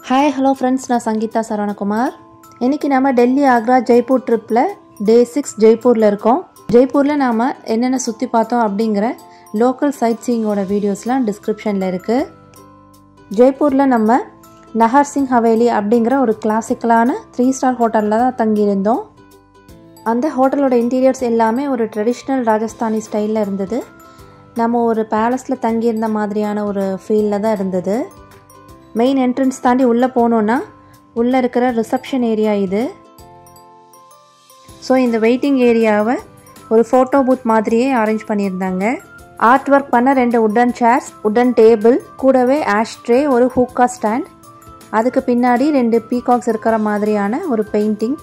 hi hello friends நான் சங்கீதா சரவணகுமார் இன்றைக்கி நம்ம டெல்லி ஆக்ரா ஜெய்ப்பூர் ட்ரிப்பில் டே சிக்ஸ் ஜெய்ப்பூரில் இருக்கோம் ஜெய்ப்பூரில் நாம் என்னென்ன சுற்றி பார்த்தோம் அப்படிங்கிற லோக்கல் சைட் சீயிங்கோட வீடியோஸ்லாம் டிஸ்கிரிப்ஷனில் இருக்குது ஜெய்ப்பூரில் நம்ம நஹர் சிங் ஹவேலி அப்படிங்கிற ஒரு கிளாசிக்கலான த்ரீ ஸ்டார் ஹோட்டலில் தான் தங்கியிருந்தோம் அந்த ஹோட்டலோட இன்டீரியர்ஸ் எல்லாமே ஒரு ட்ரெடிஷ்னல் ராஜஸ்தானி ஸ்டைலில் இருந்தது நம்ம ஒரு பேலஸில் தங்கியிருந்த மாதிரியான ஒரு ஃபீலில் தான் இருந்தது மெயின் என்ட்ரன்ஸ் தாண்டி உள்ளே போனோன்னா உள்ளே இருக்கிற ரிசப்ஷன் ஏரியா இது ஸோ இந்த வெயிட்டிங் ஏரியாவை ஒரு ஃபோட்டோ பூத் மாதிரியே அரேஞ்ச் பண்ணியிருந்தாங்க ஆர்ட் ஒர்க் பண்ண ரெண்டு உட்டன் சேர்ஸ் உட்டன் டேபிள் கூடவே ஆஷ் ட்ரே ஒரு ஹூக்கா ஸ்டாண்ட் அதுக்கு பின்னாடி ரெண்டு பீகாக்ஸ் இருக்கிற மாதிரியான ஒரு பெயிண்டிங்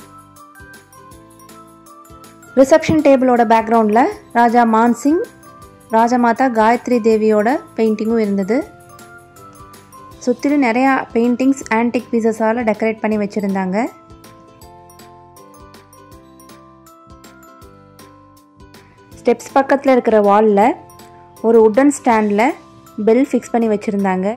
ரிசப்ஷன் டேபிளோட பேக்ரவுண்டில் ராஜா மான்சிங் ராஜமாதா காயத்ரி தேவியோட பெயிண்டிங்கும் இருந்தது சுற்றிலும் நிறையா பெயிண்டிங்ஸ் ஆன்டிக் பீசஸால் டெக்கரேட் பண்ணி வச்சுருந்தாங்க ஸ்டெப்ஸ் பக்கத்தில் இருக்கிற வாலில் ஒரு உட்டன் ஸ்டாண்டில் பெல் ஃபிக்ஸ் பண்ணி வச்சுருந்தாங்க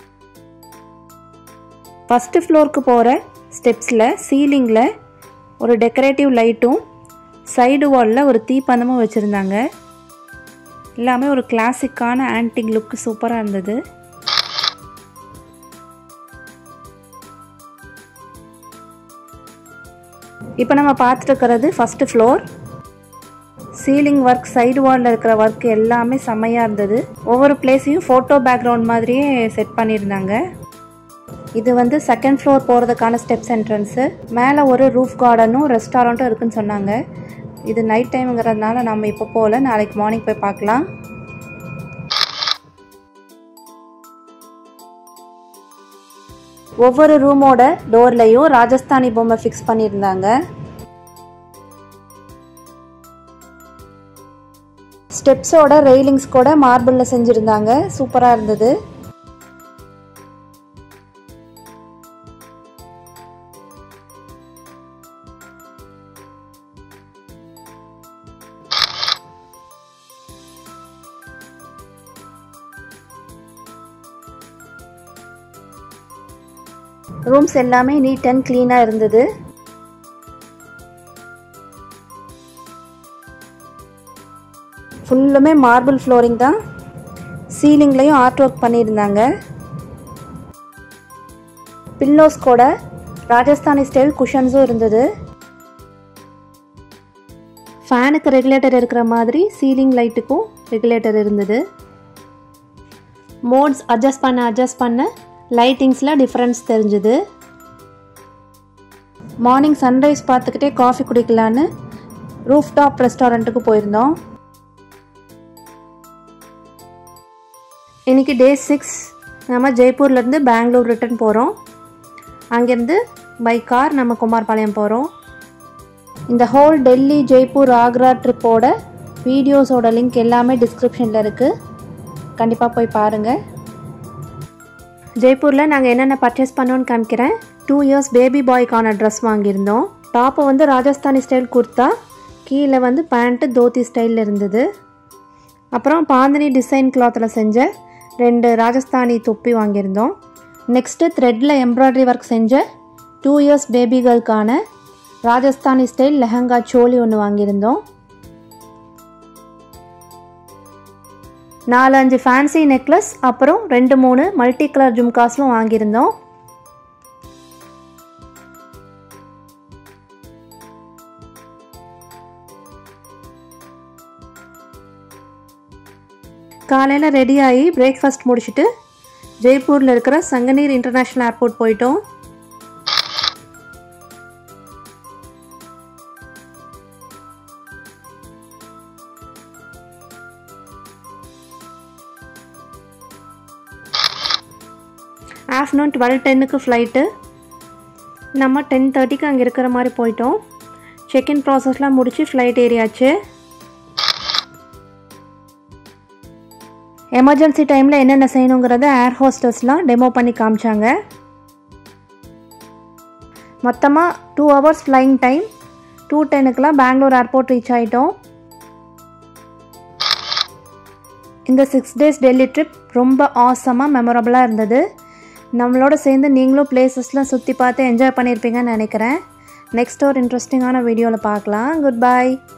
ஃபஸ்ட்டு ஃப்ளோருக்கு போகிற ஸ்டெப்ஸில் சீலிங்கில் ஒரு டெக்கரேட்டிவ் லைட்டும் சைடு வாலில் ஒரு தீப்பந்தமும் வச்சுருந்தாங்க எல்லாமே ஒரு கிளாசிக்கான ஆன்டிக் லுக்கு சூப்பராக இருந்தது இப்போ நம்ம பார்த்துட்டு இருக்கிறது first floor ceiling work side வாலில் இருக்கிற ஒர்க் எல்லாமே செம்மையாக இருந்தது ஒவ்வொரு பிளேஸையும் ஃபோட்டோ பேக்ரவுண்ட் மாதிரியே செட் பண்ணியிருந்தாங்க இது வந்து செகண்ட் ஃப்ளோர் போகிறதுக்கான ஸ்டெப்ஸ் என்ட்ரன்ஸு மேலே ஒரு ரூஃப் கார்டனும் ரெஸ்டாரண்ட்டும் இருக்குன்னு சொன்னாங்க இது நைட் டைமுங்கிறதுனால நம்ம இப்போ போகல நாளைக்கு மார்னிங் போய் பார்க்கலாம் ஒவ்வொரு ரூமோட டோர்லையும் ராஜஸ்தானி பொம்மை ஃபிக்ஸ் பண்ணியிருந்தாங்க ஸ்டெப்ஸோட ரெயிலிங்ஸ் கூட மார்பிளில் செஞ்சுருந்தாங்க சூப்பராக இருந்தது ரூம்ஸ் எல்லாமே நீட் அண்ட் க்ளீனாக இருந்தது ஃபுல்லுமே மார்பிள் ஃப்ளோரிங் தான் சீலிங்லேயும் ஆர்ட் ஒர்க் பண்ணியிருந்தாங்க பில்லோஸ் கூட ராஜஸ்தானி ஸ்டைல் குஷன்ஸும் இருந்தது ஃபேனுக்கு ரெகுலேட்டர் இருக்கிற மாதிரி சீலிங் லைட்டுக்கும் ரெகுலேட்டர் இருந்தது மோட்ஸ் அட்ஜஸ்ட் பண்ண அட்ஜஸ்ட் பண்ண லைட்டிங்ஸில் டிஃப்ரென்ஸ் தெரிஞ்சுது மார்னிங் சன்ரைஸ் பார்த்துக்கிட்டே காஃபி குடிக்கலான்னு ரூஃப் டாப் ரெஸ்டாரண்ட்டுக்கு போயிருந்தோம் இன்றைக்கி டே சிக்ஸ் நம்ம ஜெய்ப்பூர்லேருந்து பெங்களூர் ரிட்டர்ன் போகிறோம் அங்கேருந்து பை கார் நம்ம குமார்பாளையம் போகிறோம் இந்த ஹோல் டெல்லி ஜெய்ப்பூர் ஆக்ரா ட்ரிப்போட வீடியோஸோட லிங்க் எல்லாமே டிஸ்கிரிப்ஷனில் இருக்குது கண்டிப்பாக போய் பாருங்கள் ஜெய்ப்பூரில் நாங்கள் என்னென்ன பர்ச்சேஸ் பண்ணோன்னு காமிக்கிறேன் டூ இயர்ஸ் பேபி பாய்க்கான ட்ரெஸ் வாங்கியிருந்தோம் டாப்பை வந்து ராஜஸ்தானி ஸ்டைல் குர்த்தா கீழே வந்து பேண்ட்டு தோத்தி ஸ்டைலில் இருந்தது அப்புறம் பாந்தினி டிசைன் கிளாத்தில் செஞ்ச ரெண்டு ராஜஸ்தானி தொப்பி வாங்கியிருந்தோம் நெக்ஸ்ட்டு த்ரெட்டில் எம்ப்ராய்டரி ஒர்க் செஞ்ச டூ இயர்ஸ் பேபிகளுக்கான ராஜஸ்தானி ஸ்டைல் லெஹங்கா சோலி ஒன்று வாங்கியிருந்தோம் நாலு அஞ்சு ஃபேன்சி நெக்லஸ் அப்புறம் ரெண்டு மூணு மல்டி கலர் ஜும்காஸும் வாங்கியிருந்தோம் காலையில் ரெடி ஆகி பிரேக்ஃபாஸ்ட் முடிச்சுட்டு ஜெய்ப்பூரில் இருக்கிற சங்கனீர் இன்டர்நேஷ்னல் ஏர்போர்ட் போயிட்டோம் ஆஃப்டர்நூன் டுவெல் டென்னுக்கு ஃப்ளைட்டு நம்ம டென் தேர்ட்டிக்கு அங்கே இருக்கிற மாதிரி போயிட்டோம் செக்இன் ப்ராசஸ்லாம் முடித்து ஃப்ளைட் ஏறியாச்சு எமர்ஜென்சி டைமில் என்னென்ன செய்யணுங்கிறத ஏர் ஹோஸ்டர்ஸ்லாம் டெமோ பண்ணி காமிச்சாங்க மொத்தமாக two hours flying time two டென்னுக்கெலாம் பெங்களூர் ஏர்போர்ட் ரீச் ஆகிட்டோம் இந்த சிக்ஸ் டேஸ் டெல்லி ட்ரிப் ரொம்ப ஆசமாக மெமரபுளாக இருந்தது நம்மளோட சேர்ந்து நீங்களும் பிளேசஸ்லாம் சுற்றி பார்த்து என்ஜாய் பண்ணியிருப்பீங்கன்னு நினைக்கிறேன் நெக்ஸ்ட் ஒரு இன்ட்ரெஸ்டிங்கான வீடியோவில் பார்க்கலாம் குட் பை